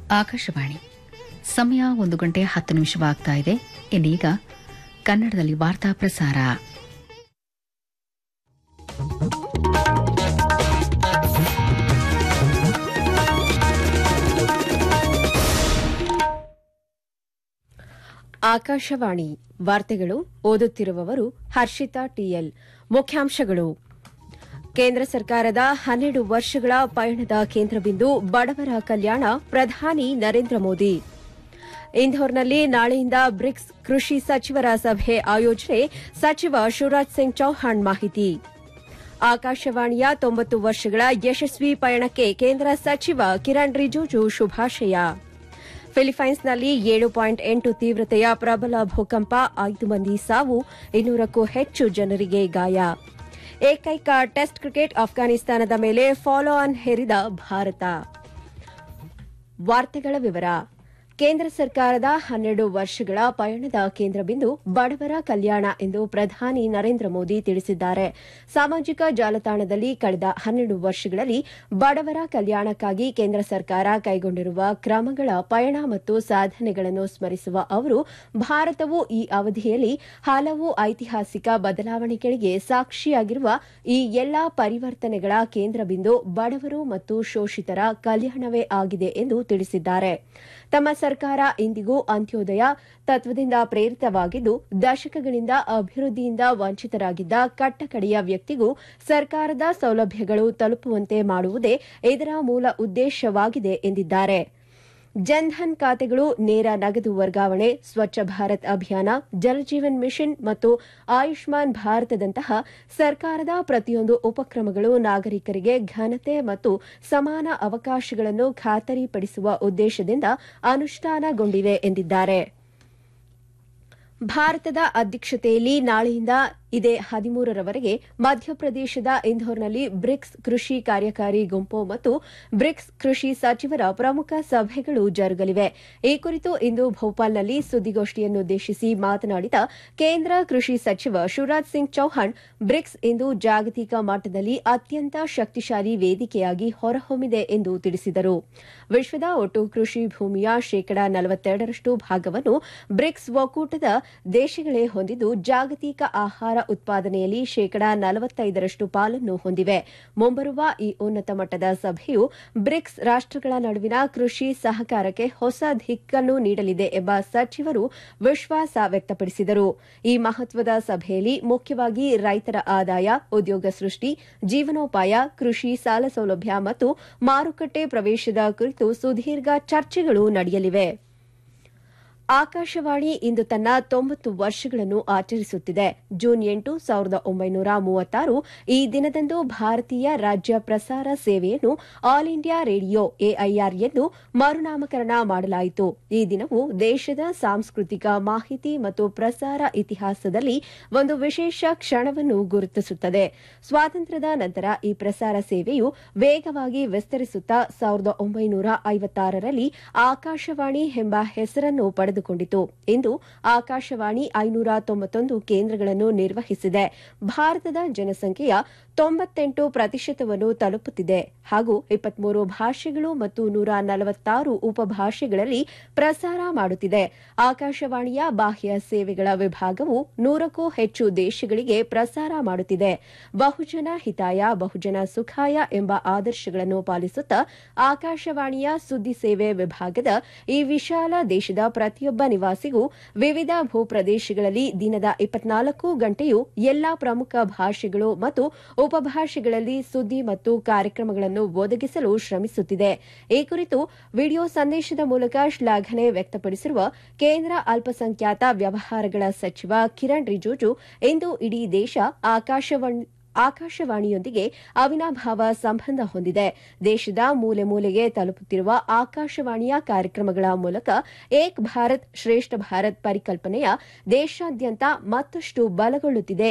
ಆಕಾಶವಾಣಿ ಸಮಯ ಒಂದು ಗಂಟೆ ಹತ್ತು ನಿಮಿಷವಾಗ್ತಾ ಇದೆ ಇನ್ನೀಗ ಕನ್ನಡದಲ್ಲಿ ವಾರ್ತಾ ಪ್ರಸಾರ ಆಕಾಶವಾಣಿ ವಾರ್ತೆಗಳು ಓದುತ್ತಿರುವವರು ಹರ್ಷಿತಾ ಟಿಎಲ್ ಮುಖ್ಯಾಂಶಗಳು ಕೇಂದ್ರ ಸರ್ಕಾರದ ಹನ್ನೆರಡು ವರ್ಷಗಳ ಪಯಣದ ಕೇಂದ್ರಬಿಂದು ಬಡವರ ಕಲ್ಯಾಣ ಪ್ರಧಾನಿ ನರೇಂದ್ರ ಮೋದಿ ಇಂಧೋರ್ನಲ್ಲಿ ನಾಳೆಯಿಂದ ಬ್ರಿಕ್ಸ್ ಕೃಷಿ ಸಚಿವರ ಸಭೆ ಆಯೋಜನೆ ಸಚಿವ ಶಿವರಾಜ್ ಸಿಂಗ್ ಚೌಹಾಣ್ ಮಾಹಿತಿ ಆಕಾಶವಾಣಿಯ ತೊಂಬತ್ತು ವರ್ಷಗಳ ಯಶಸ್ವಿ ಪಯಣಕ್ಕೆ ಕೇಂದ್ರ ಸಚಿವ ಕಿರಣ್ ರಿಜಿಜು ಶುಭಾಶಯ ಫಿಲಿಪೈನ್ಸ್ನಲ್ಲಿ ಏಳು ಪಾಯಿಂಟ್ ಎಂಟು ತೀವ್ರತೆಯ ಪ್ರಬಲ ಭೂಕಂಪ ಐದು ಮಂದಿ ಸಾವು ಇನ್ನೂರಕ್ಕೂ ಹೆಚ್ಚು ಜನರಿಗೆ ಗಾಯ ಏಕೈಕ ಟೆಸ್ಟ್ ಕ್ರಿಕೆಟ್ ಅಫ್ಘಾನಿಸ್ತಾನದ ಮೇಲೆ ಫಾಲೋ ಆನ್ ಹೇರಿದ ಭಾರತ ವಾರ್ತೆಗಳ ವಿವರ ಕೇಂದ್ರ ಸರ್ಕಾರದ ಹನ್ನೆರಡು ವರ್ಷಗಳ ಪಯಣದ ಕೇಂದ್ರಬಿಂದು ಬಡವರ ಕಲ್ಯಾಣ ಎಂದು ಪ್ರಧಾನಿ ನರೇಂದ್ರ ಮೋದಿ ತಿಳಿಸಿದ್ದಾರೆ ಸಾಮಾಜಿಕ ಜಾಲತಾಣದಲ್ಲಿ ಕಳೆದ ಹನ್ನೆರಡು ವರ್ಷಗಳಲ್ಲಿ ಬಡವರ ಕಲ್ಯಾಣಕ್ಕಾಗಿ ಕೇಂದ್ರ ಸರ್ಕಾರ ಕೈಗೊಂಡಿರುವ ಕ್ರಮಗಳ ಪಯಣ ಮತ್ತು ಸಾಧನೆಗಳನ್ನು ಸ್ಮರಿಸುವ ಅವರು ಭಾರತವು ಈ ಅವಧಿಯಲ್ಲಿ ಹಲವು ಐತಿಹಾಸಿಕ ಬದಲಾವಣೆಗಳಿಗೆ ಸಾಕ್ಷಿಯಾಗಿರುವ ಈ ಎಲ್ಲಾ ಪರಿವರ್ತನೆಗಳ ಕೇಂದ್ರಬಿಂದು ಬಡವರು ಮತ್ತು ಶೋಷಿತರ ಕಲ್ಯಾಣವೇ ಆಗಿದೆ ಎಂದು ತಿಳಿಸಿದ್ದಾರೆ ತಮ್ಮ ಸರ್ಕಾರ ಇಂದಿಗೂ ಅಂತ್ಯೋದಯ ತತ್ವದಿಂದ ಪ್ರೇರಿತವಾಗಿದ್ದು ದಶಕಗಳಿಂದ ಅಭಿವೃದ್ಧಿಯಿಂದ ವಂಚಿತರಾಗಿದ್ದ ಕಟ್ಟಕಡೆಯ ವ್ಯಕ್ತಿಗೂ ಸರ್ಕಾರದ ಸೌಲಭ್ಯಗಳು ತಲುಪುವಂತೆ ಮಾಡುವುದೇ ಇದರ ಮೂಲ ಉದ್ದೇಶವಾಗಿದೆ ಎಂದಿದ್ದಾರೆ ಜನ್ಧನ್ ಖಾತೆಗಳು ನೇರ ನಗದು ವರ್ಗಾವಣೆ ಸ್ವಚ್ಛ ಭಾರತ್ ಅಭಿಯಾನ ಜಲಜೀವನ್ ಮಿಷನ್ ಮತ್ತು ಆಯುಷ್ಮಾನ್ ಭಾರತದಂತಹ ಸರ್ಕಾರದ ಪ್ರತಿಯೊಂದು ಉಪಕ್ರಮಗಳು ನಾಗರಿಕರಿಗೆ ಘನತೆ ಮತ್ತು ಸಮಾನ ಅವಕಾಶಗಳನ್ನು ಖಾತರಿಪಡಿಸುವ ಉದ್ದೇಶದಿಂದ ಅನುಷ್ಠಾನಗೊಂಡಿವೆ ಎಂದಿದ್ದಾರೆ ಭಾರತದ ಅಧ್ಯಕ್ಷತೆಯಲ್ಲಿ ನಾಳೆಯಿಂದ ಇದೇ ಹದಿಮೂರರವರೆಗೆ ಮಧ್ಯಪ್ರದೇಶದ ಇಂಧೋರ್ನಲ್ಲಿ ಬ್ರಿಕ್ಸ್ ಕೃಷಿ ಕಾರ್ಯಕಾರಿ ಗುಂಪು ಮತ್ತು ಬ್ರಿಕ್ಸ್ ಕೃಷಿ ಸಚಿವರ ಪ್ರಮುಖ ಸಭೆಗಳು ಜರುಗಲಿವೆ ಈ ಕುರಿತು ಇಂದು ಭೋಪಾಲ್ನಲ್ಲಿ ಸುದ್ದಿಗೋಷ್ಠಿಯನ್ನುದ್ದೇಶಿಸಿ ಮಾತನಾಡಿದ ಕೇಂದ್ರ ಕೃಷಿ ಸಚಿವ ಶಿವರಾಜ್ ಸಿಂಗ್ ಚೌಹಾಣ್ ಬ್ರಿಕ್ಸ್ ಇಂದು ಜಾಗತಿಕ ಮಟ್ಟದಲ್ಲಿ ಅತ್ಯಂತ ಶಕ್ತಿಶಾಲಿ ವೇದಿಕೆಯಾಗಿ ಹೊರಹೊಮ್ಮಿದೆ ಎಂದು ತಿಳಿಸಿದರು ವಿಶ್ವದ ಒಟ್ಟು ಕೃಷಿ ಭೂಮಿಯ ಶೇಕಡಾ ನಲವತ್ತೆರಡರಷ್ಟು ಭಾಗವನ್ನು ಬ್ರಿಕ್ಸ್ ಒಕ್ಕೂಟದ ದೇಶಗಳೇ ಹೊಂದಿದ್ದು ಜಾಗತಿಕ ಆಹಾರ ಉತ್ಪಾದನೆಯಲ್ಲಿ ಶೇಕಡಾ ನಲವತ್ತೈದರಷ್ಟು ಪಾಲನ್ನು ಹೊಂದಿವೆ ಮುಂಬರುವ ಈ ಉನ್ನತ ಮಟ್ಟದ ಸಭೆಯು ಬ್ರಿಕ್ಸ್ ರಾಷ್ಟಗಳ ನಡುವಿನ ಕೃಷಿ ಸಹಕಾರಕ್ಕೆ ಹೊಸ ದಿಕ್ಕನ್ನು ನೀಡಲಿದೆ ಎಂಬ ಸಚಿವರು ವಿಶ್ವಾಸ ವ್ಯಕ್ತಪಡಿಸಿದರು ಈ ಮಹತ್ವದ ಸಭೆಯಲ್ಲಿ ಮುಖ್ಯವಾಗಿ ರೈತರ ಆದಾಯ ಉದ್ಯೋಗ ಸೃಷ್ಟಿ ಜೀವನೋಪಾಯ ಕೃಷಿ ಸಾಲ ಸೌಲಭ್ಯ ಮತ್ತು ಮಾರುಕಟ್ಟೆ ಪ್ರವೇಶದ ಕುರಿತು ಸುದೀರ್ಘ ಚರ್ಚೆಗಳು ನಡೆಯಲಿವೆ ಆಕಾಶವಾಣಿ ಇಂದು ತನ್ನ ತೊಂಬತ್ತು ವರ್ಷಗಳನ್ನು ಆಚರಿಸುತ್ತಿದೆ ಜೂನ್ ಎಂಟು ಸಾವಿರದ ಒಂಬೈನೂರ ಮೂವತ್ತಾರು ಈ ದಿನದಂದು ಭಾರತೀಯ ರಾಜ್ಯ ಪ್ರಸಾರ ಸೇವೆಯನ್ನು ಆಲ್ ಇಂಡಿಯಾ ರೇಡಿಯೋ ಎಐಆರ್ ಎಂದು ಮರುನಾಮಕರಣ ಮಾಡಲಾಯಿತು ಈ ದಿನವು ದೇಶದ ಸಾಂಸ್ಕೃತಿಕ ಮಾಹಿತಿ ಮತ್ತು ಪ್ರಸಾರ ಇತಿಹಾಸದಲ್ಲಿ ಒಂದು ವಿಶೇಷ ಕ್ಷಣವನ್ನು ಗುರುತಿಸುತ್ತದೆ ಸ್ವಾತಂತ್ರ್ಯದ ನಂತರ ಈ ಪ್ರಸಾರ ಸೇವೆಯು ವೇಗವಾಗಿ ವಿಸ್ತರಿಸುತ್ತಾ ಸಾವಿರದ ಒಂಬೈನೂರ ಐವತ್ತಾರರಲ್ಲಿ ಆಕಾಶವಾಣಿ ಎಂಬ ಹೆಸರನ್ನು ಪಡೆದು ಕೊಂಡಿತು ಇಂದು ಆಕಾಶವಾಣಿ ಐನೂರ ತೊಂಬತ್ತೊಂದು ಕೇಂದ್ರಗಳನ್ನು ನಿರ್ವಹಿಸಿದೆ ಭಾರತದ ಜನಸಂಖ್ಯೆಯ ತೊಂಬತ್ತೆಂಟು ಪ್ರತಿಶತವನ್ನು ತಲುಪುತ್ತಿದೆ ಹಾಗೂ ಇಪ್ಪತ್ಮೂರು ಭಾಷೆಗಳು ಮತ್ತು ನೂರ ನಲವತ್ತಾರು ಉಪಭಾಷೆಗಳಲ್ಲಿ ಪ್ರಸಾರ ಮಾಡುತ್ತಿದೆ ಆಕಾಶವಾಣಿಯ ಬಾಹ್ಯ ಸೇವೆಗಳ ವಿಭಾಗವು ನೂರಕ್ಕೂ ಹೆಚ್ಚು ದೇಶಗಳಿಗೆ ಪ್ರಸಾರ ಮಾಡುತ್ತಿದೆ ಬಹುಜನ ಹಿತಾಯ ಬಹುಜನ ಸುಖಾಯ ಎಂಬ ಆದರ್ಶಗಳನ್ನು ಪಾಲಿಸುತ್ತಾ ಆಕಾಶವಾಣಿಯ ಸುದ್ದಿ ಸೇವೆ ವಿಭಾಗದ ಈ ವಿಶಾಲ ದೇಶದ ಪ್ರತಿಯೊಬ್ಬ ನಿವಾಸಿಗೂ ವಿವಿಧ ಭೂಪ್ರದೇಶಗಳಲ್ಲಿ ದಿನದ ಇಪ್ಪತ್ನಾಲ್ಕು ಗಂಟೆಯೂ ಎಲ್ಲಾ ಪ್ರಮುಖ ಭಾಷೆಗಳು ಮತ್ತು ಉಪಭಾಷೆಗಳಲ್ಲಿ ಸುದ್ದಿ ಮತ್ತು ಕಾರ್ಯಕ್ರಮಗಳನ್ನು ಒದಗಿಸಲು ಶ್ರಮಿಸುತ್ತಿದೆ ಈ ಕುರಿತು ವಿಡಿಯೋ ಸಂದೇಶದ ಮೂಲಕ ಶ್ಲಾಘನೆ ವ್ಯಕ್ತಪಡಿಸಿರುವ ಕೇಂದ್ರ ಅಲ್ಪಸಂಖ್ಯಾತ ವ್ಯವಹಾರಗಳ ಸಚಿವ ಕಿರಣ್ ರಿಜಿಜು ಇಂದು ಇಡೀ ದೇಶ ಆಕಾಶವಾಣಿ ಆಕಾಶವಾಣಿಯೊಂದಿಗೆ ಅವಿನಾಭಾವ ಸಂಬಂಧ ಹೊಂದಿದೆ ದೇಶದ ಮೂಲೆ ಮೂಲೆಗೆ ತಲುಪುತ್ತಿರುವ ಆಕಾಶವಾಣಿಯ ಕಾರ್ಯಕ್ರಮಗಳ ಮೂಲಕ ಏಕ್ ಭಾರತ್ ಶ್ರೇಷ್ಠ ಭಾರತ್ ಪರಿಕಲ್ಪನೆಯ ದೇಶಾದ್ಯಂತ ಮತ್ತಷ್ಟು ಬಲಗೊಳ್ಳುತ್ತಿದೆ